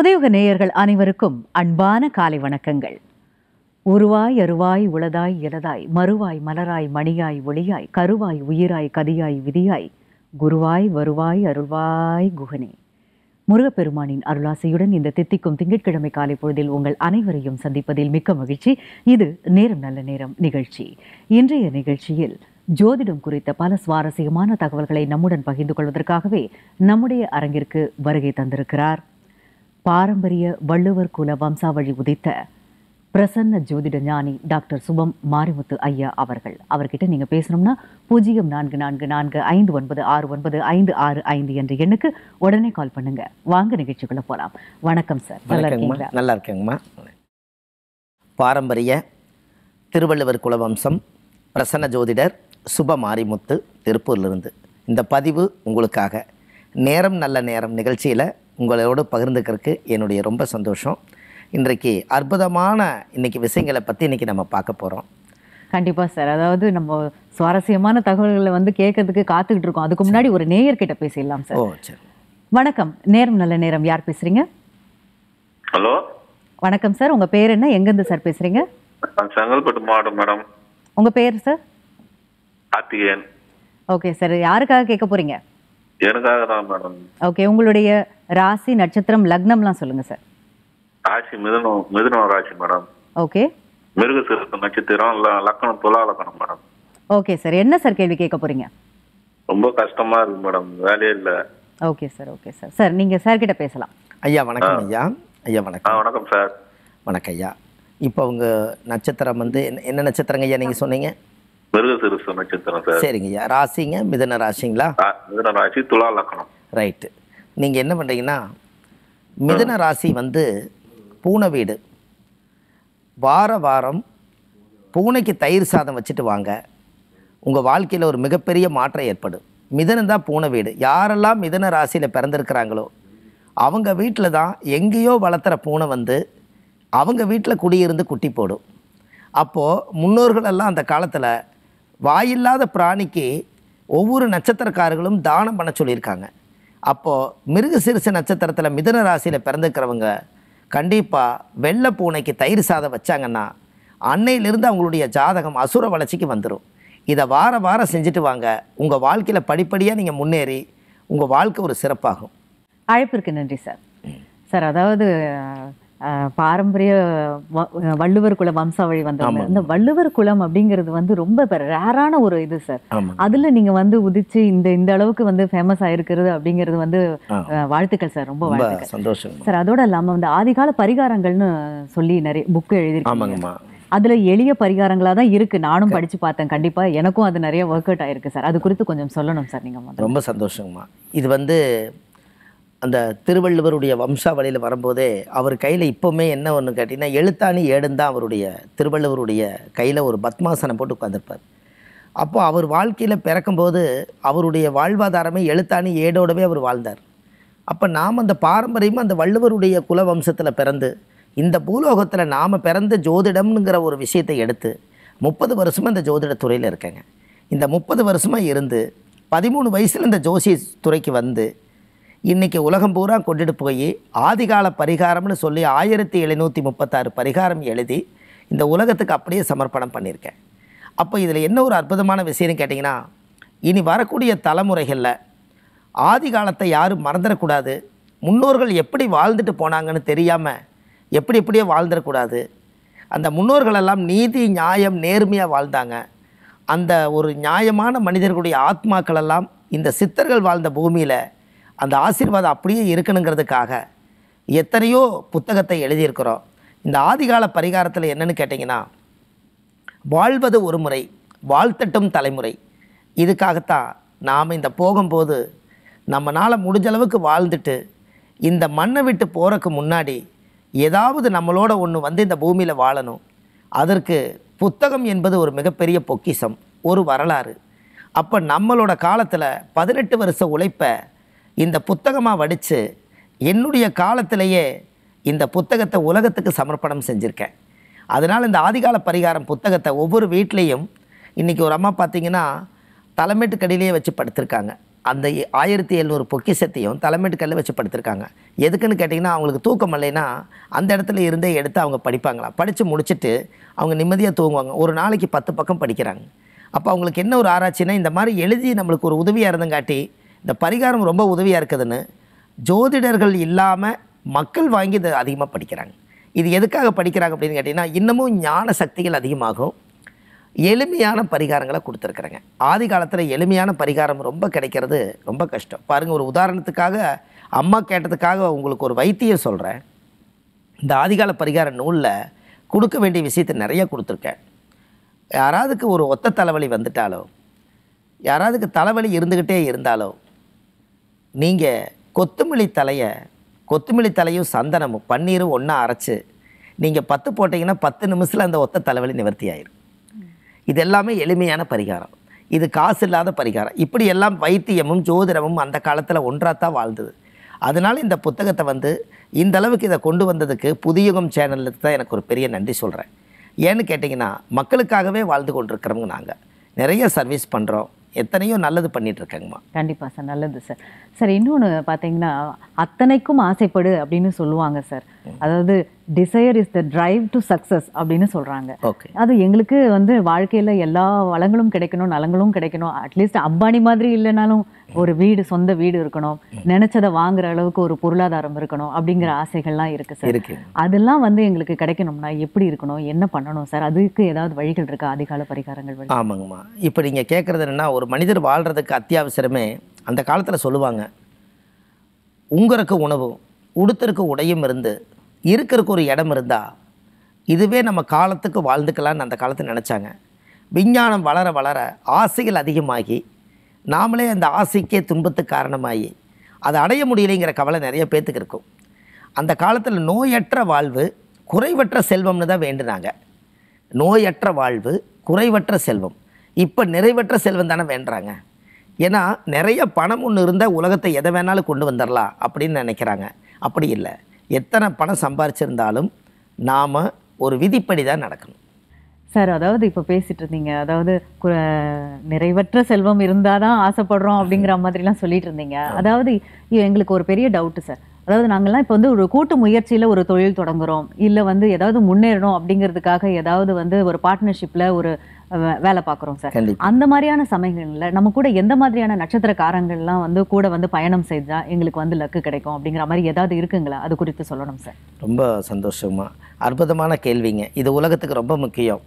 புதையுக நேயர்கள் அனைவருக்கும் அன்பான காலை வணக்கங்கள் உருவாய் அருவாய் உளதாய் இலதாய் மறுவாய் மலராய் மணியாய் ஒளியாய் கருவாய் உயிராய் கதியாய் விதியாய் குருவாய் வருவாய் அருள்வாய் குகனே முருகப்பெருமானின் அருளாசையுடன் இந்த தித்திக்கும் திங்கட்கிழமை காலை பொழுதில் உங்கள் அனைவரையும் சந்திப்பதில் மிக்க மகிழ்ச்சி இது நேரம் நல்ல நேரம் நிகழ்ச்சி இன்றைய நிகழ்ச்சியில் ஜோதிடம் குறித்த பல சுவாரஸ்யமான தகவல்களை நம்முடன் பகிர்ந்து கொள்வதற்காகவே நம்முடைய அரங்கிற்கு வருகை தந்திருக்கிறார் பாரம்பரிய வள்ளுவர் குல வம்சாவழி உதித்த பிரசன்ன ஜோதிட ஞானி டாக்டர் சுபம் மாரிமுத்து ஐயா அவர்கள் அவர்கிட்ட நீங்க பேசணும்னா பூஜ்ஜியம் நான்கு நான்கு நான்கு ஐந்து ஒன்பது ஆறு ஒன்பது ஐந்து ஆறு ஐந்து என்ற எண்ணுக்கு உடனே கால் பண்ணுங்க வாங்க நிகழ்ச்சிக்குள்ள போலாம் வணக்கம் சார் நல்லா வணக்கங்கம்மா இருக்கீங்களா நல்லா இருக்கேங்கம்மா பாரம்பரிய திருவள்ளுவர் குலவம்சம் பிரசன்ன ஜோதிடர் சுப மாரிமுத்து திருப்பூர்லேருந்து இந்த பதிவு உங்களுக்காக நேரம் நல்ல நேரம் நிகழ்ச்சியில் உங்களோடு பகிர்ந்துக்கிறதுக்கு என்னுடைய ரொம்ப சந்தோஷம் இன்றைக்கு அற்புதமான இன்னைக்கு விஷயங்களை பற்றி இன்னைக்கு நம்ம பார்க்க போகிறோம் கண்டிப்பா சார் அதாவது நம்ம சுவாரஸ்யமான தகவல்களை வந்து கேட்கறதுக்கு காத்துக்கிட்டு இருக்கோம் அதுக்கு முன்னாடி ஒரு நேயர்கிட்ட பேசிடலாம் சார் ஓ சரி வணக்கம் நேரம் நல்ல நேரம் யார் பேசுறீங்க ஹலோ வணக்கம் சார் உங்க பேர் என்ன எங்கிருந்து சார் பேசுறீங்க நான் செங்கல்பட்டு மாவட்டம் மேடம் உங்க பேர் சார் கார்த்திகேயன் ஓகே சார் யாருக்காக கேட்க போறீங்க எனக்காக தான் மேடம் ஓகே உங்களுடைய ராசி நட்சத்திரம் லக்னம்லாம் சொல்லுங்க சார் ராசி மிதுனம் மிதுனம் ராசி மேடம் ஓகே மிருகசிறுத்த நட்சத்திரம் ல- லக்கணம் துலா லக்கணம் மேடம் ஓகே சார் என்ன சார் கேள்வி கேட்க போறீங்க ரொம்ப கஷ்டமா இருக்கு மேடம் வேலையே இல்ல okay sir okay sir sir நீங்க சார் கிட்ட பேசலாம் ஐயா வணக்கம் ஐயா ஐயா ஆ வணக்கம் வணக்கம் சார் வணக்கம் ஐயா இப்போ உங்க நட்சத்திரம் வந்து என்ன- என்ன நட்சத்திரங்க ஐயா நீங்கள் சொன்னீங்க மிருகசிறுத்த நட்சத்திரம் சார் சரிங்க ஐயா ராசிங்க மிதன ராசிங்களா ரா- மிதுன ராசி துலா லக்கணம் ரைட்டு நீங்கள் என்ன பண்ணுறீங்கன்னா மிதுன ராசி வந்து பூனை வீடு வார வாரம் பூனைக்கு தயிர் சாதம் வச்சுட்டு வாங்க உங்கள் வாழ்க்கையில் ஒரு மிகப்பெரிய மாற்றம் ஏற்படும் மிதனம் தான் பூனை வீடு யாரெல்லாம் மிதன ராசியில் பிறந்திருக்கிறாங்களோ அவங்க வீட்டில் தான் எங்கேயோ வளர்த்துற பூனை வந்து அவங்க வீட்டில் குடியிருந்து குட்டி போடும் அப்போது முன்னோர்கள் எல்லாம் அந்த காலத்தில் வாயில்லாத பிராணிக்கு ஒவ்வொரு நட்சத்திரக்காரர்களும் தானம் பண்ண சொல்லியிருக்காங்க அப்போது மிருக சிறுசு நட்சத்திரத்தில் மிதுன ராசியில் பிறந்துக்கிறவங்க கண்டிப்பாக வெள்ளை பூனைக்கு தயிர் சாதம் வச்சாங்கன்னா அன்னையிலிருந்து அவங்களுடைய ஜாதகம் அசுர வளர்ச்சிக்கு வந்துடும் இதை வார வாரம் செஞ்சுட்டு வாங்க உங்கள் வாழ்க்கையில் படிப்படியாக நீங்கள் முன்னேறி உங்கள் வாழ்க்கை ஒரு சிறப்பாகும் அழைப்பிற்கு நன்றி சார் சார் அதாவது அஹ், பாரம்பரிய வ- வள்ளுவர் குல வம்சாவழி வந்தவங்க இந்த வள்ளுவர் குலம் அப்படிங்கிறது வந்து ரொம்ப ரேரான ஒரு இது சார் ஆமாம் அதுல நீங்க வந்து உதிச்சு இந்த இந்த அளவுக்கு வந்து ஃபேமஸ் ஆயிருக்கிறது அப்படிங்கிறது வந்து ஆ. அஹ், வாழ்த்துக்கள் சார் ரொம்ப ரொம்ப வாழ்த்துக்கள் சந்தோஷம் சார் அதோட இல்லாம வந்து ஆதிகால பரிகாரங்கள்னு சொல்லி நிறைய புக் எழுதிருக்கீங்க ஆமாங்கம்மா அதுல எளிய பரிகாரங்களா தான் இருக்கு நானும் படிச்சு பார்த்தேன் கண்டிப்பா எனக்கும் அது நிறைய ஒர்க் அவுட் ஆயிருக்கு சார் அது குறித்து கொஞ்சம் சொல்லணும் சார் நீங்க முதல்ல ரொம்ப சந்தோஷங்கம்மா இது வந்து அந்த திருவள்ளுவருடைய வம்சாவளியில் வரும்போதே அவர் கையில் இப்போவுமே என்ன ஒன்று கேட்டிங்கன்னா எழுத்தாணி ஏடுன்னு தான் அவருடைய திருவள்ளுவருடைய கையில் ஒரு பத்மாசனம் போட்டு உட்காந்துருப்பார் அப்போ அவர் வாழ்க்கையில் பிறக்கும்போது அவருடைய வாழ்வாதாரமே எழுத்தாணி ஏடோடவே அவர் வாழ்ந்தார் அப்போ நாம் அந்த பாரம்பரியமாக அந்த வள்ளுவருடைய குல வம்சத்தில் பிறந்து இந்த பூலோகத்தில் நாம் பிறந்த ஜோதிடம்ங்கிற ஒரு விஷயத்தை எடுத்து முப்பது வருஷமாக இந்த ஜோதிட துறையில் இருக்கேங்க இந்த முப்பது வருஷமாக இருந்து பதிமூணு வயசில் இந்த ஜோசிய துறைக்கு வந்து இன்றைக்கி உலகம் பூரா கொண்டுட்டு போய் ஆதிகால பரிகாரம்னு சொல்லி ஆயிரத்தி எழுநூற்றி முப்பத்தாறு பரிகாரம் எழுதி இந்த உலகத்துக்கு அப்படியே சமர்ப்பணம் பண்ணியிருக்கேன் அப்போ இதில் என்ன ஒரு அற்புதமான விஷயம்னு கேட்டிங்கன்னா இனி வரக்கூடிய தலைமுறைகளில் ஆதி காலத்தை யாரும் மறந்துடக்கூடாது முன்னோர்கள் எப்படி வாழ்ந்துட்டு போனாங்கன்னு தெரியாமல் எப்படி எப்படியோ வாழ்ந்துடக்கூடாது அந்த முன்னோர்களெல்லாம் நீதி நியாயம் நேர்மையாக வாழ்ந்தாங்க அந்த ஒரு நியாயமான மனிதர்களுடைய ஆத்மாக்கள் எல்லாம் இந்த சித்தர்கள் வாழ்ந்த பூமியில் அந்த ஆசீர்வாதம் அப்படியே இருக்கணுங்கிறதுக்காக எத்தனையோ புத்தகத்தை எழுதியிருக்கிறோம் இந்த ஆதிகால பரிகாரத்தில் என்னன்னு கேட்டிங்கன்னா வாழ்வது ஒரு முறை வாழ்த்தட்டும் தலைமுறை இதுக்காகத்தான் நாம் இந்த போகும்போது நம்மளால் முடிஞ்ச அளவுக்கு வாழ்ந்துட்டு இந்த மண்ணை விட்டு போகிறக்கு முன்னாடி ஏதாவது நம்மளோட ஒன்று வந்து இந்த பூமியில் வாழணும் அதற்கு புத்தகம் என்பது ஒரு மிகப்பெரிய பொக்கிஷம் ஒரு வரலாறு அப்போ நம்மளோட காலத்தில் பதினெட்டு வருஷ உழைப்பை இந்த புத்தகமாக வடித்து என்னுடைய காலத்திலேயே இந்த புத்தகத்தை உலகத்துக்கு சமர்ப்பணம் செஞ்சுருக்கேன் அதனால் இந்த ஆதிகால பரிகாரம் புத்தகத்தை ஒவ்வொரு வீட்லேயும் இன்றைக்கி ஒரு அம்மா பார்த்தீங்கன்னா தலைமைட்டுக்கடியிலேயே வச்சு படுத்திருக்காங்க அந்த ஆயிரத்தி எழுநூறு பொக்கிஷத்தையும் தலைமைட்டுக்கல்ல வச்சு படுத்திருக்காங்க எதுக்குன்னு கேட்டிங்கன்னா அவங்களுக்கு தூக்கம் இல்லைன்னா அந்த இடத்துல இருந்தே எடுத்து அவங்க படிப்பாங்களாம் படித்து முடிச்சுட்டு அவங்க நிம்மதியாக தூங்குவாங்க ஒரு நாளைக்கு பத்து பக்கம் படிக்கிறாங்க அப்போ அவங்களுக்கு என்ன ஒரு ஆராய்ச்சினா இந்த மாதிரி எழுதி நம்மளுக்கு ஒரு உதவியாக இருந்தங்காட்டி இந்த பரிகாரம் ரொம்ப உதவியாக இருக்குதுன்னு ஜோதிடர்கள் இல்லாமல் மக்கள் வாங்கி இதை அதிகமாக படிக்கிறாங்க இது எதுக்காக படிக்கிறாங்க அப்படின்னு கேட்டிங்கன்னா இன்னமும் ஞான சக்திகள் அதிகமாகும் எளிமையான பரிகாரங்களை கொடுத்துருக்குறேங்க ஆதி காலத்தில் எளிமையான பரிகாரம் ரொம்ப கிடைக்கிறது ரொம்ப கஷ்டம் பாருங்கள் ஒரு உதாரணத்துக்காக அம்மா கேட்டதுக்காக உங்களுக்கு ஒரு வைத்தியம் சொல்கிறேன் இந்த ஆதிகால பரிகார நூலில் கொடுக்க வேண்டிய விஷயத்தை நிறைய கொடுத்துருக்கேன் யாராவதுக்கு ஒரு ஒத்த தலைவலி வந்துட்டாலோ யாராவதுக்கு தலைவலி இருந்துக்கிட்டே இருந்தாலோ நீங்கள் கொத்தமல்லி தலையை கொத்தமல்லி தலையும் சந்தனமும் பன்னீரும் ஒன்றா அரைச்சு நீங்கள் பத்து போட்டிங்கன்னா பத்து நிமிஷத்தில் அந்த ஒத்த தலைவலி நிவர்த்தி ஆயிரும் இது எல்லாமே எளிமையான பரிகாரம் இது காசு இல்லாத பரிகாரம் இப்படி எல்லாம் வைத்தியமும் ஜோதிடமும் அந்த காலத்தில் ஒன்றாத்தான் வாழ்ந்தது அதனால் இந்த புத்தகத்தை வந்து இந்த அளவுக்கு இதை கொண்டு வந்ததுக்கு புதியுகம் சேனலுக்கு தான் எனக்கு ஒரு பெரிய நன்றி சொல்கிறேன் ஏன்னு கேட்டிங்கன்னா மக்களுக்காகவே வாழ்ந்து கொண்டிருக்கிறவங்க நாங்கள் நிறைய சர்வீஸ் பண்ணுறோம் எத்தனையோ நல்லது பண்ணிட்டு இருக்கேங்கம்மா கண்டிப்பா சார் நல்லது சார் சார் இன்னொன்று பார்த்தீங்கன்னா அத்தனைக்கும் ஆசைப்படு அப்படின்னு சொல்லுவாங்க சார் அதாவது desire is the drive to success அப்படின்னு சொல்றாங்க ஓகே அது எங்களுக்கு வந்து வாழ்க்கையில எல்லா வளங்களும் கிடைக்கணும் நலங்களும் கிடைக்கணும் அட்லீஸ்ட் அம்பானி மாதிரி இல்லைனாலும் ஒரு வீடு சொந்த வீடு இருக்கணும் நினைச்சதை வாங்குற அளவுக்கு ஒரு பொருளாதாரம் இருக்கணும் அப்படிங்கிற ஆசைகள்லாம் இருக்கு சார் இருக்கு அதெல்லாம் வந்து எங்களுக்கு கிடைக்கணும்னா எப்படி இருக்கணும் என்ன பண்ணணும் சார் அதுக்கு ஏதாவது வழிகள் இருக்கா அதிகால பரிகாரங்கள் வழி ஆமாங்கம்மா இப்போ நீங்கள் கேட்குறது என்னென்னா ஒரு மனிதர் வாழ்கிறதுக்கு அத்தியாவசியமே அந்த காலத்தில் சொல்லுவாங்க உங்கருக்கு உணவும் உடுத்தருக்கு உடையும் இருந்து இருக்கறதுக்கு ஒரு இடம் இருந்தால் இதுவே நம்ம காலத்துக்கு வாழ்ந்துக்கலாம்னு அந்த காலத்தில் நினச்சாங்க விஞ்ஞானம் வளர வளர ஆசைகள் அதிகமாகி நாமளே அந்த ஆசைக்கே துன்பத்துக்கு காரணமாகி அதை அடைய முடியலைங்கிற கவலை நிறைய பேர்த்துக்கு இருக்கும் அந்த காலத்தில் நோயற்ற வாழ்வு குறைவற்ற செல்வம்னு தான் வேண்டுனாங்க நோயற்ற வாழ்வு குறைவற்ற செல்வம் இப்போ நிறைவற்ற செல்வம் தானே வேண்டுறாங்க ஏன்னா நிறைய பணம் ஒன்று இருந்தால் உலகத்தை எதை வேணாலும் கொண்டு வந்துடலாம் அப்படின்னு நினைக்கிறாங்க அப்படி இல்லை எத்தனை பணம் சம்பாரிச்சிருந்தாலும் நாம் ஒரு விதிப்படி தான் நடக்கணும் சார் அதாவது இப்போ பேசிட்டு இருந்தீங்க அதாவது கு- நிறைவற்ற செல்வம் இருந்தாதான் ஆசைப்படுறோம் அப்படிங்கிற மாதிரிலாம் சொல்லிட்டு இருந்தீங்க அதாவது இ- எங்களுக்கு ஒரு பெரிய டவுட் சார் அதாவது நாங்கெல்லாம் இப்போ வந்து ஒரு கூட்டு முயற்சியில ஒரு தொழில் தொடங்குறோம் இல்ல வந்து ஏதாவது முன்னேறணும் அப்படிங்கிறதுக்காக ஏதாவது வந்து ஒரு பார்ட்னர்ஷிப்ல ஒரு அஹ், வேலை பார்க்குறோம் சார் கண்டிப்பாக அந்த மாதிரியான சமயங்கள்ல நம்ம கூட எந்த மாதிரியான நட்சத்திரக்காரங்கள்லாம் வந்து கூட வந்து பயணம் செஞ்சா எங்களுக்கு வந்து லக்கு கிடைக்கும் அப்படிங்கிற மாதிரி ஏதாவது இருக்குங்களா அது குறித்து சொல்லணும் சார் ரொம்ப சந்தோஷமா அற்புதமான கேள்விங்க இது உலகத்துக்கு ரொம்ப முக்கியம்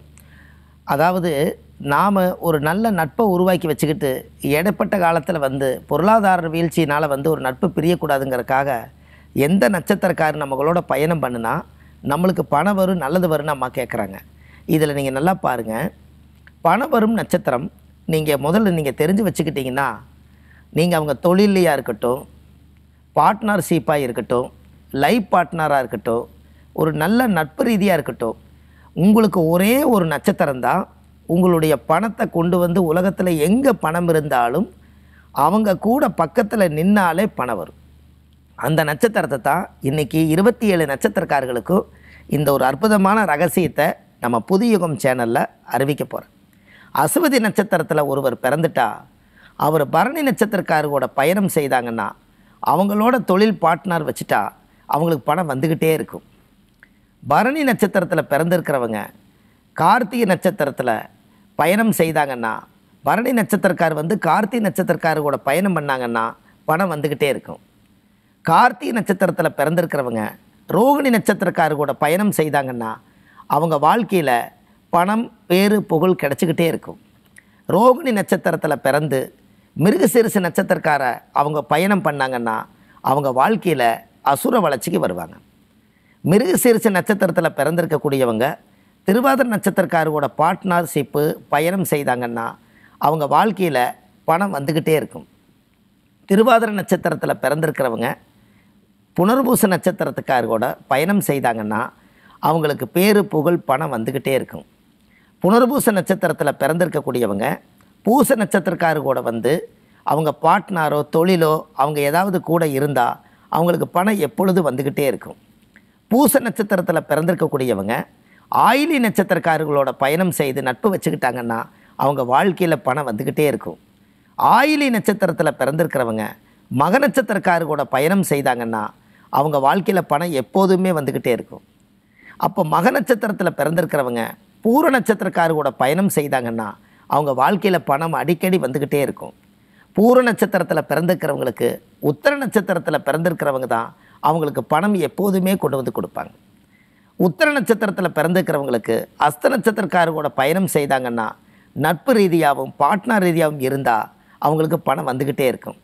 அதாவது நாம் ஒரு நல்ல நட்பை உருவாக்கி வச்சுக்கிட்டு இடைப்பட்ட காலத்தில் வந்து பொருளாதார வீழ்ச்சியினால் வந்து ஒரு நட்பு பிரியக்கூடாதுங்கிறதுக்காக எந்த நட்சத்திரக்காரர் நம்மளோட பயணம் பண்ணுனா நம்மளுக்கு பணம் வரும் நல்லது வரும்னு அம்மா கேட்குறாங்க இதில் நீங்கள் நல்லா பாருங்கள் பணம் வரும் நட்சத்திரம் நீங்கள் முதல்ல நீங்கள் தெரிஞ்சு வச்சுக்கிட்டிங்கன்னா நீங்கள் அவங்க தொழிலையாக இருக்கட்டும் பார்ட்னர்ஷிப்பாக இருக்கட்டும் லைஃப் பார்ட்னராக இருக்கட்டும் ஒரு நல்ல நட்பு ரீதியாக இருக்கட்டும் உங்களுக்கு ஒரே ஒரு நட்சத்திரம் தான் உங்களுடைய பணத்தை கொண்டு வந்து உலகத்தில் எங்கே பணம் இருந்தாலும் அவங்க கூட பக்கத்தில் நின்னாலே பணம் வரும் அந்த நட்சத்திரத்தை தான் இன்றைக்கி இருபத்தி ஏழு நட்சத்திரக்காரர்களுக்கும் இந்த ஒரு அற்புதமான ரகசியத்தை நம்ம புதுயுகம் சேனலில் அறிவிக்க போகிறேன் அசுவதி நட்சத்திரத்தில் ஒருவர் பிறந்துட்டா அவர் பரணி நட்சத்திரக்காரரோட பயணம் செய்தாங்கன்னா அவங்களோட தொழில் பார்ட்னர் வச்சுட்டா அவங்களுக்கு பணம் வந்துக்கிட்டே இருக்கும் பரணி நட்சத்திரத்தில் பிறந்திருக்கிறவங்க கார்த்திகை நட்சத்திரத்தில் பயணம் செய்தாங்கன்னா பரணி நட்சத்திரக்கார் வந்து கார்த்திகை நட்சத்திரக்காரரோட பயணம் பண்ணாங்கன்னா பணம் வந்துக்கிட்டே இருக்கும் கார்த்திகை நட்சத்திரத்தில் பிறந்திருக்கிறவங்க ரோகிணி நட்சத்திரக்காரரோட பயணம் செய்தாங்கன்னா அவங்க வாழ்க்கையில் பணம் பேரு புகழ் கிடச்சிக்கிட்டே இருக்கும் ரோகிணி நட்சத்திரத்தில் பிறந்து மிருகசீரிச நட்சத்திரக்கார அவங்க பயணம் பண்ணாங்கன்னா அவங்க வாழ்க்கையில் அசுர வளர்ச்சிக்கு வருவாங்க மிருகசீரிச நட்சத்திரத்தில் பிறந்திருக்கக்கூடியவங்க திருவாதிர நட்சத்திரக்காரரோட பார்ட்னர்ஷிப்பு பயணம் செய்தாங்கன்னா அவங்க வாழ்க்கையில் பணம் வந்துக்கிட்டே இருக்கும் திருவாதிர நட்சத்திரத்தில் பிறந்திருக்கிறவங்க புனர்பூச நட்சத்திரத்துக்காரரோட பயணம் செய்தாங்கன்னா அவங்களுக்கு பேரு புகழ் பணம் வந்துக்கிட்டே இருக்கும் புனர்பூச நட்சத்திரத்தில் பிறந்திருக்கக்கூடியவங்க பூச நட்சத்திரக்காரர் கூட வந்து அவங்க பார்ட்னரோ தொழிலோ அவங்க ஏதாவது கூட இருந்தால் அவங்களுக்கு பணம் எப்பொழுது வந்துக்கிட்டே இருக்கும் பூச நட்சத்திரத்தில் பிறந்திருக்கக்கூடியவங்க ஆயிலி நட்சத்திரக்காரர்களோட பயணம் செய்து நட்பு வச்சுக்கிட்டாங்கன்னா அவங்க வாழ்க்கையில் பணம் வந்துக்கிட்டே இருக்கும் ஆயிலி நட்சத்திரத்தில் பிறந்திருக்கிறவங்க மக நட்சத்திரக்காரு கூட பயணம் செய்தாங்கன்னா அவங்க வாழ்க்கையில் பணம் எப்போதுமே வந்துக்கிட்டே இருக்கும் அப்போ மக நட்சத்திரத்தில் பிறந்திருக்கிறவங்க பூர நட்சத்திரக்காரு கூட பயணம் செய்தாங்கன்னா அவங்க வாழ்க்கையில் பணம் அடிக்கடி வந்துக்கிட்டே இருக்கும் பூர நட்சத்திரத்தில் பிறந்திருக்கிறவங்களுக்கு உத்தர நட்சத்திரத்தில் பிறந்திருக்கிறவங்க தான் அவங்களுக்கு பணம் எப்போதுமே கொண்டு வந்து கொடுப்பாங்க உத்தர நட்சத்திரத்தில் பிறந்திருக்கிறவங்களுக்கு அஸ்த நட்சத்திரக்காரு கூட பயணம் செய்தாங்கன்னா நட்பு ரீதியாகவும் பார்ட்னர் ரீதியாகவும் இருந்தால் அவங்களுக்கு பணம் வந்துக்கிட்டே இருக்கும்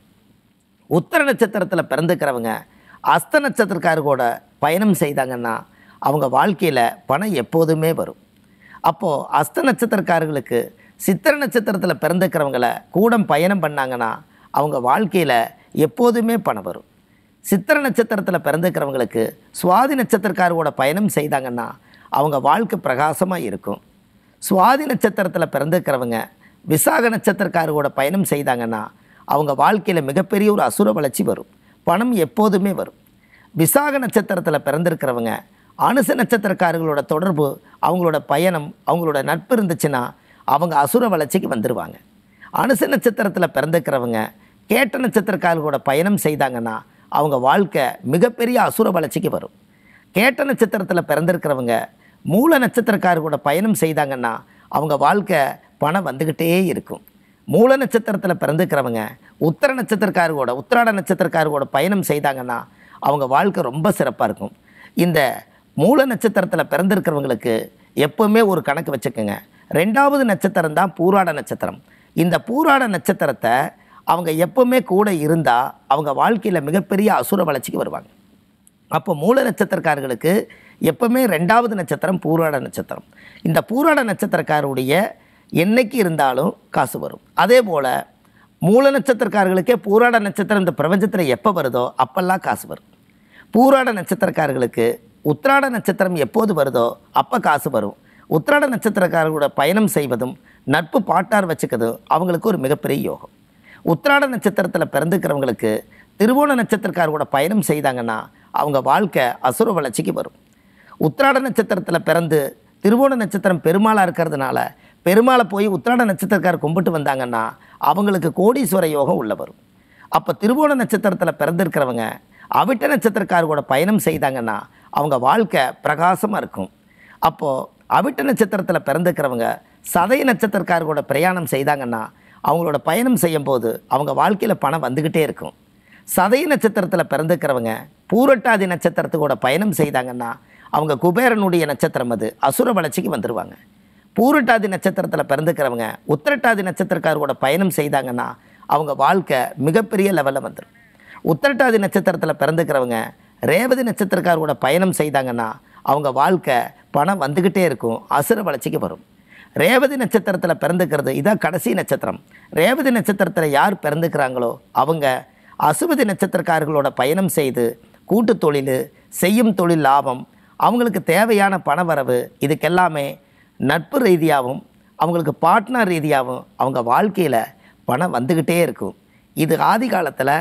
உத்தர நட்சத்திரத்தில் பிறந்துக்கிறவங்க அஸ்த நட்சத்திரக்காரு கூட பயணம் செய்தாங்கன்னா அவங்க வாழ்க்கையில் பணம் எப்போதுமே வரும் அப்போது அஸ்த நட்சத்திரக்காரர்களுக்கு சித்திர நட்சத்திரத்தில் பிறந்துக்கிறவங்கள கூட பயணம் பண்ணாங்கன்னா அவங்க வாழ்க்கையில் எப்போதுமே பணம் வரும் சித்திர நட்சத்திரத்தில் பிறந்துக்கிறவங்களுக்கு சுவாதி நட்சத்திரக்காரு கூட பயணம் செய்தாங்கன்னா அவங்க வாழ்க்கை பிரகாசமாக இருக்கும் சுவாதி நட்சத்திரத்தில் பிறந்திருக்கிறவங்க விசாக நட்சத்திரக்காரு கூட பயணம் செய்தாங்கன்னா அவங்க வாழ்க்கையில் மிகப்பெரிய ஒரு அசுர வளர்ச்சி வரும் பணம் எப்போதுமே வரும் விசாக நட்சத்திரத்தில் பிறந்திருக்கிறவங்க அனுச நட்சத்திரக்காரர்களோட தொடர்பு அவங்களோட பயணம் அவங்களோட நட்பு இருந்துச்சுன்னா அவங்க அசுர வளர்ச்சிக்கு வந்துடுவாங்க அனுச நட்சத்திரத்தில் பிறந்திருக்கிறவங்க கேட்ட நட்சத்திரக்காரர்களோட பயணம் செய்தாங்கன்னா அவங்க வாழ்க்கை மிகப்பெரிய அசுர வளர்ச்சிக்கு வரும் கேட்ட நட்சத்திரத்தில் பிறந்திருக்கிறவங்க மூல நட்சத்திரக்காரர் கூட பயணம் செய்தாங்கன்னா அவங்க வாழ்க்கை பணம் வந்துக்கிட்டே இருக்கும் மூல நட்சத்திரத்தில் பிறந்துக்கிறவங்க உத்தர நட்சத்திரக்காரர் கூட உத்திராட நட்சத்திரக்காரர் கூட பயணம் செய்தாங்கன்னா அவங்க வாழ்க்கை ரொம்ப சிறப்பாக இருக்கும் இந்த மூல நட்சத்திரத்தில் பிறந்திருக்கிறவங்களுக்கு எப்பவுமே ஒரு கணக்கு வச்சுக்கோங்க ரெண்டாவது நட்சத்திரம் தான் பூராட நட்சத்திரம் இந்த பூராட நட்சத்திரத்தை அவங்க எப்பவுமே கூட இருந்தால் அவங்க வாழ்க்கையில் மிகப்பெரிய அசுர வளர்ச்சிக்கு வருவாங்க அப்போ மூல நட்சத்திரக்காரர்களுக்கு எப்பவுமே ரெண்டாவது நட்சத்திரம் பூராட நட்சத்திரம் இந்த பூராட நட்சத்திரக்காரருடைய என்னைக்கு இருந்தாலும் காசு வரும் அதே போல் மூல நட்சத்திரக்காரர்களுக்கே பூராட நட்சத்திரம் இந்த பிரபஞ்சத்தில் எப்போ வருதோ அப்பெல்லாம் காசு வரும் பூராட நட்சத்திரக்காரர்களுக்கு உத்திராட நட்சத்திரம் எப்போது வருதோ அப்போ காசு வரும் உத்திராட நட்சத்திரக்காரர்களோட பயணம் செய்வதும் நட்பு பாட்டார் வச்சுக்கிறதும் அவங்களுக்கு ஒரு மிகப்பெரிய யோகம் உத்திராட நட்சத்திரத்தில் பிறந்துக்கிறவங்களுக்கு திருவோண நட்சத்திரக்காரரோட பயணம் செய்தாங்கன்னா அவங்க வாழ்க்கை அசுர வளர்ச்சிக்கு வரும் உத்திராட நட்சத்திரத்தில் பிறந்து திருவோண நட்சத்திரம் பெருமாளாக இருக்கிறதுனால பெருமாளை போய் உத்திராட நட்சத்திரக்காரர் கும்பிட்டு வந்தாங்கன்னா அவங்களுக்கு கோடீஸ்வர யோகம் உள்ள வரும் அப்போ திருவோண நட்சத்திரத்தில் பிறந்திருக்கிறவங்க அவிட்ட நட்சத்திரக்காரரோட பயணம் செய்தாங்கன்னா அவங்க வாழ்க்கை பிரகாசமாக இருக்கும் அப்போது அவிட்ட நட்சத்திரத்தில் பிறந்துக்கிறவங்க சதய நட்சத்திரக்காரரோட பிரயாணம் செய்தாங்கன்னா அவங்களோட பயணம் செய்யும்போது அவங்க வாழ்க்கையில் பணம் வந்துக்கிட்டே இருக்கும் சதய நட்சத்திரத்தில் பிறந்துக்கிறவங்க பூரட்டாதி நட்சத்திரத்துக்கூட பயணம் செய்தாங்கன்னா அவங்க குபேரனுடைய நட்சத்திரம் அது அசுர வளர்ச்சிக்கு வந்துடுவாங்க பூரட்டாதி நட்சத்திரத்தில் பிறந்துக்கிறவங்க உத்திரட்டாதி நட்சத்திரக்காரரோட பயணம் செய்தாங்கன்னா அவங்க வாழ்க்கை மிகப்பெரிய லெவலில் வந்துடும் உத்திரட்டாதி நட்சத்திரத்தில் பிறந்துக்கிறவங்க ரேவதி நட்சத்திரக்காரோட பயணம் செய்தாங்கன்னா அவங்க வாழ்க்கை பணம் வந்துக்கிட்டே இருக்கும் அசுர வளர்ச்சிக்கு வரும் ரேவதி நட்சத்திரத்தில் பிறந்துக்கிறது இதான் கடைசி நட்சத்திரம் ரேவதி நட்சத்திரத்தில் யார் பிறந்துக்கிறாங்களோ அவங்க அசுவதி நட்சத்திரக்காரர்களோட பயணம் செய்து கூட்டு தொழில் செய்யும் தொழில் லாபம் அவங்களுக்கு தேவையான பண வரவு இதுக்கெல்லாமே நட்பு ரீதியாகவும் அவங்களுக்கு பார்ட்னர் ரீதியாகவும் அவங்க வாழ்க்கையில் பணம் வந்துக்கிட்டே இருக்கும் இது ஆதி காலத்தில்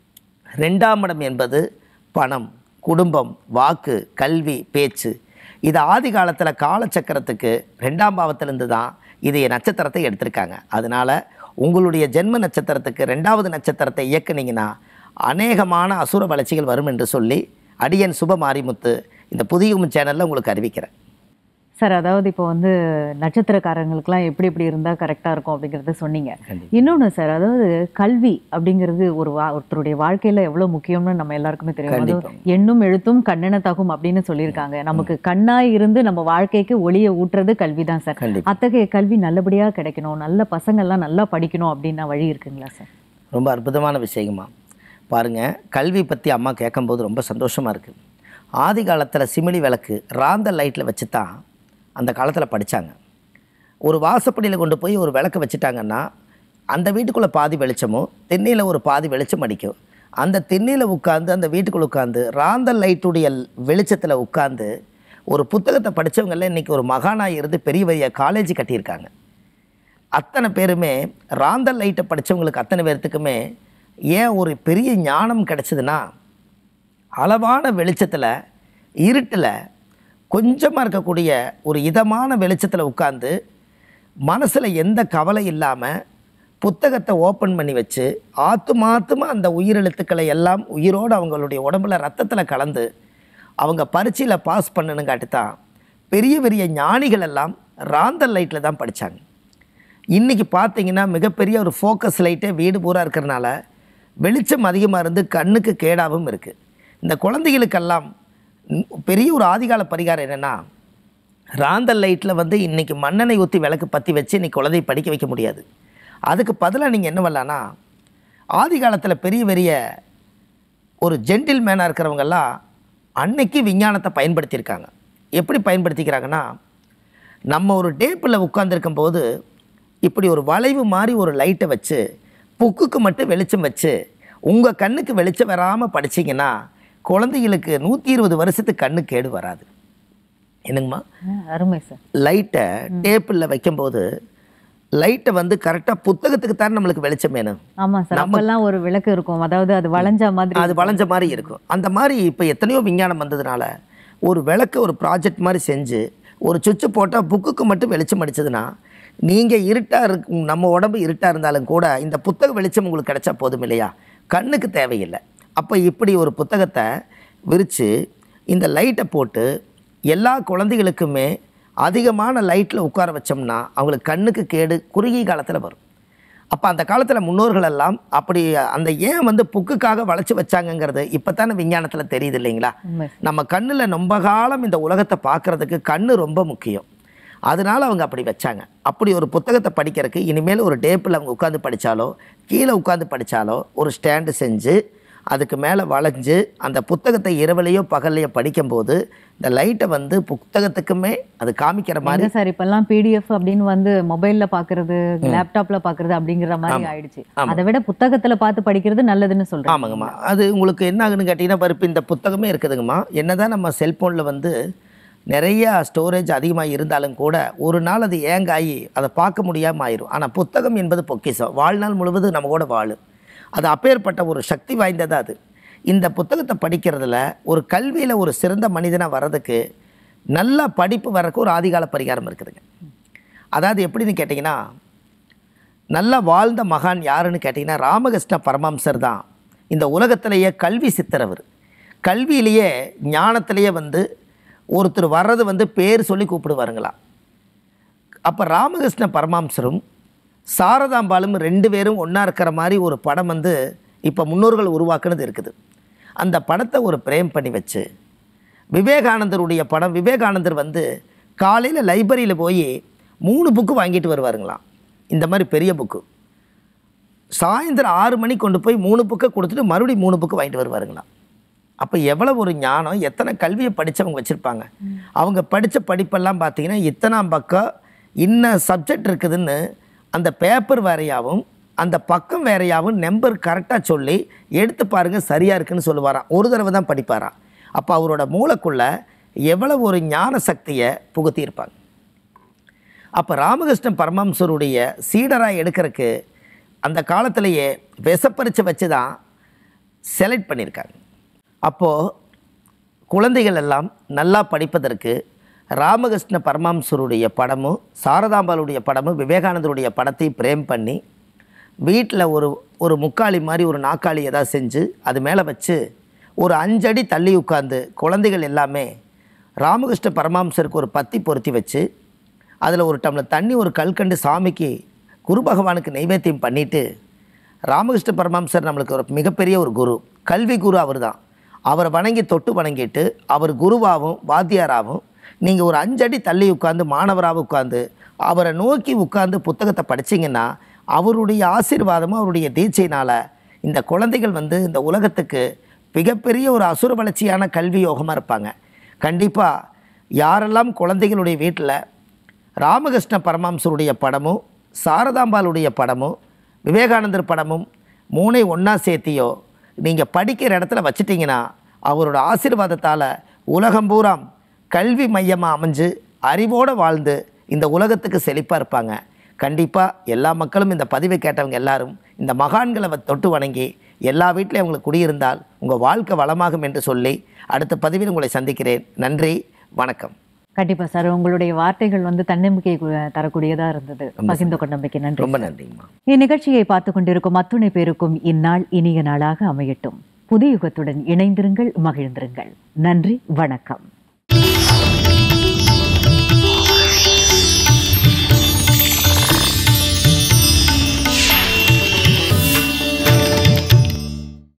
ரெண்டாம் இடம் என்பது பணம் குடும்பம் வாக்கு கல்வி பேச்சு இது ஆதி காலத்தில் காலச்சக்கரத்துக்கு ரெண்டாம் பாவத்திலேருந்து தான் இது நட்சத்திரத்தை எடுத்திருக்காங்க அதனால் உங்களுடைய ஜென்ம நட்சத்திரத்துக்கு ரெண்டாவது நட்சத்திரத்தை இயக்குனீங்கன்னா அநேகமான அசுர வளர்ச்சிகள் வரும் என்று சொல்லி அடியன் சுப மாரிமுத்து இந்த புதிய சேனலில் உங்களுக்கு அறிவிக்கிறேன் சார் அதாவது இப்போ வந்து நட்சத்திரக்காரங்களுக்குலாம் எப்படி எப்படி இருந்தால் கரெக்டாக இருக்கும் அப்படிங்கிறத சொன்னீங்க கண்டிப்பா. இன்னொன்று சார் அதாவது கல்வி அப்படிங்கிறது ஒரு வா ஒருத்தருடைய வாழ்க்கையில் எவ்வளோ முக்கியம்னு நம்ம எல்லாருக்குமே தெரியும் அது கண்டிப்பா. எண்ணும் எழுத்தும் கண்ணென தகும் அப்படின்னு சொல்லியிருக்காங்க நமக்கு கண்ணாய் இருந்து நம்ம வாழ்க்கைக்கு ஒளியை ஊட்டுறது கல்வி தான் சார் கண்டிப்பாக அத்தகைய கல்வி நல்லபடியாக கிடைக்கணும் நல்ல பசங்கள்லாம் நல்லா படிக்கணும் அப்படின்னா வழி இருக்குங்களா சார் ரொம்ப அற்புதமான விஷயமா பாருங்கள் கல்வி பற்றி அம்மா கேட்கும்போது ரொம்ப சந்தோஷமாக இருக்குது ஆதி காலத்தில் சிமிலி விளக்கு ராந்த லைட்டில் வச்சு தான் அந்த காலத்தில் படித்தாங்க ஒரு வாசப்படியில் கொண்டு போய் ஒரு விளக்கு வச்சுட்டாங்கன்னா அந்த வீட்டுக்குள்ளே பாதி வெளிச்சமும் திண்ணையில் ஒரு பாதி வெளிச்சம் அடிக்கும் அந்த திண்ணையில் உட்காந்து அந்த வீட்டுக்குள்ளே உட்காந்து ராந்த லைட்டுடைய வெளிச்சத்தில் உட்காந்து ஒரு புத்தகத்தை படித்தவங்கள இன்றைக்கி ஒரு மகானாக இருந்து பெரிய பெரிய காலேஜ் கட்டியிருக்காங்க அத்தனை பேருமே ராந்தல் லைட்டை படித்தவங்களுக்கு அத்தனை பேர்த்துக்குமே ஏன் ஒரு பெரிய ஞானம் கிடச்சிதுன்னா அளவான வெளிச்சத்தில் இருட்டில் கொஞ்சமாக இருக்கக்கூடிய ஒரு இதமான வெளிச்சத்தில் உட்காந்து மனசில் எந்த கவலை இல்லாமல் புத்தகத்தை ஓப்பன் பண்ணி வச்சு ஆத்துமாத்துமா அந்த உயிரெழுத்துக்களை எல்லாம் உயிரோடு அவங்களுடைய உடம்புல ரத்தத்தில் கலந்து அவங்க பரீட்சையில் பாஸ் பண்ணணுங்காட்டி தான் பெரிய பெரிய ஞானிகள் எல்லாம் ராந்தல் லைட்டில் தான் படித்தாங்க இன்றைக்கி பார்த்தீங்கன்னா மிகப்பெரிய ஒரு ஃபோக்கஸ் லைட்டே வீடு பூரா இருக்கிறனால வெளிச்சம் அதிகமாக இருந்து கண்ணுக்கு கேடாகவும் இருக்குது இந்த குழந்தைகளுக்கெல்லாம் ம், பெரிய ஒரு ஆதிகால பரிகாரம் என்னென்னா ராந்தல் லைட்டில் வந்து இன்றைக்கி மண்ணெண்ணெய் ஊற்றி விளக்கு பற்றி வச்சு இன்னைக்கு குழந்தையை படிக்க வைக்க முடியாது அதுக்கு பதிலாக நீங்கள் என்ன பண்ணலான்னா ஆதி காலத்தில் பெரிய பெரிய ஒரு ஜென்டில் மேனாக இருக்கிறவங்கெல்லாம் அன்னைக்கு விஞ்ஞானத்தை பயன்படுத்தியிருக்காங்க எப்படி பயன்படுத்திக்கிறாங்கன்னா நம்ம ஒரு டேப்பில் உட்காந்துருக்கும் போது இப்படி ஒரு வளைவு மாதிரி ஒரு லைட்டை வச்சு புக்குக்கு மட்டும் வெளிச்சம் வச்சு உங்கள் கண்ணுக்கு வெளிச்சம் வராமல் படிச்சீங்கன்னா குழந்தைகளுக்கு நூற்றி இருபது வருஷத்துக்கு கண்ணு கேடு வராது என்னங்கம்மா ஆ, அருமை சார் லைட்டை டேப்பில் வைக்கும்போது லைட்டை வந்து கரெக்டாக புத்தகத்துக்கு தான் நம்மளுக்கு வெளிச்சம் வேணும் ஆமா சார் அப்பெல்லாம் ஒரு விளக்கு இருக்கும் அதாவது அது வளைஞ்ச மாதிரி அது வளைஞ்ச மாதிரி இருக்கும் அந்த மாதிரி இப்போ எத்தனையோ விஞ்ஞானம் வந்ததுனால ஒரு விளக்கு ஒரு ப்ராஜெக்ட் மாதிரி செஞ்சு ஒரு சுவிட்சு போட்டால் புக்குக்கு மட்டும் வெளிச்சம் அடிச்சதுன்னா நீங்கள் இருட்டாக இருக்கு நம்ம உடம்பு இருட்டாக இருந்தாலும் கூட இந்த புத்தக வெளிச்சம் உங்களுக்கு கிடைச்சா போதும் இல்லையா கண்ணுக்கு தேவையில்லை அப்போ இப்படி ஒரு புத்தகத்தை விரித்து இந்த லைட்டை போட்டு எல்லா குழந்தைகளுக்குமே அதிகமான லைட்டில் உட்கார வச்சோம்னா அவங்களுக்கு கண்ணுக்கு கேடு குறுகிய காலத்தில் வரும் அப்போ அந்த காலத்தில் முன்னோர்கள் எல்லாம் அப்படி அந்த ஏன் வந்து புக்குக்காக வளைச்சி வச்சாங்கங்கிறது இப்போ தானே விஞ்ஞானத்தில் தெரியுது இல்லைங்களா உண்மை சார். நம்ம கண்ணில் ரொம்ப காலம் இந்த உலகத்தை பார்க்குறதுக்கு கண்ணு ரொம்ப முக்கியம் அதனால அவங்க அப்படி வச்சாங்க அப்படி ஒரு புத்தகத்தை படிக்கிறதுக்கு இனிமேல் ஒரு டேப்பில் அவங்க உட்காந்து படித்தாலோ கீழே உட்காந்து படித்தாலோ ஒரு ஸ்டாண்டு செஞ்சு அதுக்கு மேலே வளைஞ்சு அந்த புத்தகத்தை இரவுலையோ பகல்லையோ படிக்கும்போது இந்த லைட்டை வந்து புத்தகத்துக்குமே அது காமிக்கிற மாதிரி எங்க சார் இப்பெல்லாம் பிடிஎஃப் அப்படின்னு வந்து மொபைல்ல பாக்குறது லேப்டாப்ல பாக்குறது அப்படிங்கிற மாதிரி ஆயிடுச்சு அதை விட புத்தகத்துல பார்த்து படிக்கிறது நல்லதுன்னு சொல்றேன் ஆமாங்கம்மா அது உங்களுக்கு என்ன ஆகுன்னு கேட்டிங்கன்னா பாரு, இப்ப இந்த புத்தகமே இருக்குதுங்கம்மா என்னதான் நம்ம செல்ஃபோனில் வந்து நிறைய ஸ்டோரேஜ் அதிகமாக இருந்தாலும் கூட ஒரு நாள் அது ஏங்க ஆகி அதை பார்க்க முடியாமல் ஆயிரும் ஆனால் புத்தகம் என்பது பொக்கிஷம் வாழ்நாள் முழுவதும் நம்ம கூட வாழும் அது அப்பேற்பட்ட ஒரு சக்தி வாய்ந்தது அது இந்த புத்தகத்தை படிக்கிறதுல ஒரு கல்வியில் ஒரு சிறந்த மனிதனாக வர்றதுக்கு நல்ல படிப்பு வர்றதுக்கு ஒரு ஆதிகால பரிகாரம் இருக்குதுங்க அதாவது எப்படின்னு கேட்டிங்கன்னா நல்லா வாழ்ந்த மகான் யாருன்னு கேட்டிங்கன்னா ராமகிருஷ்ண பரமஹம்சர் தான் இந்த உலகத்திலேயே கல்வி சித்தரவர் கல்வியிலேயே ஞானத்திலேயே வந்து ஒருத்தர் வர்றது வந்து பேர் சொல்லி கூப்பிடுவாருங்களாம் அப்போ ராமகிருஷ்ண பரமஹம்சரும் சாரதாம்பாலும் ரெண்டு பேரும் ஒன்றா இருக்கிற மாதிரி ஒரு படம் வந்து இப்போ முன்னோர்கள் உருவாக்குனது இருக்குது அந்த படத்தை ஒரு பிரேம் பண்ணி வச்சு விவேகானந்தருடைய படம் விவேகானந்தர் வந்து காலையில் லைப்ரரியில் போய் மூணு புக்கு வாங்கிட்டு வருவாருங்களாம் இந்த மாதிரி பெரிய புக்கு சாயந்தரம் ஆறு மணிக்கு கொண்டு போய் மூணு புக்கை கொடுத்துட்டு மறுபடியும் மூணு புக்கு வாங்கிட்டு வருவாருங்களாம் அப்போ எவ்வளோ ஒரு ஞானம் எத்தனை கல்வியை படித்தவங்க வச்சுருப்பாங்க அவங்க படித்த படிப்பெல்லாம் பார்த்தீங்கன்னா இத்தனாம் பக்கம் இன்ன சப்ஜெக்ட் இருக்குதுன்னு அந்த பேப்பர் வேறையாகவும் அந்த பக்கம் வேறையாகவும் நம்பர் கரெக்டாக சொல்லி எடுத்து பாருங்கள் சரியாக இருக்குன்னு சொல்லுவாராம் ஒரு தடவை தான் படிப்பாராம் அப்போ அவரோட மூளைக்குள்ளே எவ்வளோ ஒரு ஞான சக்தியை புகுத்தியிருப்பாங்க அப்போ ராமகிருஷ்ண பரமஹம்சருடைய சீடராக எடுக்கிறதுக்கு அந்த காலத்திலேயே விஷப்பரிச்சை வச்சு தான் செலக்ட் பண்ணியிருக்காங்க அப்போது குழந்தைகள் எல்லாம் நல்லா படிப்பதற்கு ராமகிருஷ்ண பரமஹம்சருடைய படமும் சாரதாம்பாளுடைய படமும் விவேகானந்தருடைய படத்தை பிரேம் பண்ணி வீட்டில் ஒரு ஒரு முக்காலி மாதிரி ஒரு நாக்காளி ஏதாவது செஞ்சு அது மேலே வச்சு ஒரு அஞ்சடி தள்ளி உட்காந்து குழந்தைகள் எல்லாமே ராமகிருஷ்ண பரமஹம்சருக்கு ஒரு பத்தி பொருத்தி வச்சு அதில் ஒரு டம்ளர் தண்ணி ஒரு கல்கண்டு சாமிக்கு குரு பகவானுக்கு நைவேத்தியம் பண்ணிவிட்டு ராமகிருஷ்ண பரமஹம்சர் நம்மளுக்கு ஒரு மிகப்பெரிய ஒரு குரு கல்வி குரு அவர் தான் அவரை வணங்கி தொட்டு வணங்கிட்டு அவர் குருவாகவும் வாத்தியாராகவும் நீங்கள் ஒரு அஞ்சடி தள்ளி உட்காந்து மாணவராக உட்காந்து அவரை நோக்கி உட்காந்து புத்தகத்தை படிச்சீங்கன்னா அவருடைய ஆசீர்வாதமும் அவருடைய தீட்சையினால் இந்த குழந்தைகள் வந்து இந்த உலகத்துக்கு மிகப்பெரிய ஒரு அசுர வளர்ச்சியான கல்வி யோகமாக இருப்பாங்க கண்டிப்பாக யாரெல்லாம் குழந்தைகளுடைய வீட்டில் ராமகிருஷ்ண பரமஹம்சருடைய படமும் சாரதாம்பாளுடைய படமும் விவேகானந்தர் படமும் மூணை ஒன்றா சேர்த்தியோ நீங்கள் படிக்கிற இடத்துல வச்சிட்டிங்கன்னா அவரோட ஆசீர்வாதத்தால் உலகம் பூராம் கல்வி மையமாக அமைஞ்சு அறிவோடு வாழ்ந்து இந்த உலகத்துக்கு செழிப்பாக இருப்பாங்க கண்டிப்பாக எல்லா மக்களும் இந்த பதிவை கேட்டவங்க எல்லாரும் இந்த மகான்களை வ- தொட்டு வணங்கி எல்லா வீட்லையும் அவங்களுக்கு குடியிருந்தால் உங்கள் வாழ்க்கை வளமாகும் என்று சொல்லி அடுத்த பதிவில் உங்களை சந்திக்கிறேன் நன்றி வணக்கம் கண்டிப்பா சார் உங்களுடைய வார்த்தைகள் வந்து தன்னம்பிக்கை கு- தரக்கூடியதா இருந்தது பகிர்ந்து கொண்டமைக்கு நன்றி ரொம்ப நன்றிங்கம்மா இந்நிகழ்ச்சியை பார்த்து கொண்டிருக்கும் அத்துணை பேருக்கும் இந்நாள் இனிய நாளாக அமையட்டும் புது யுகத்துடன் இணைந்திருங்கள் மகிழ்ந்திருங்கள் நன்றி வணக்கம்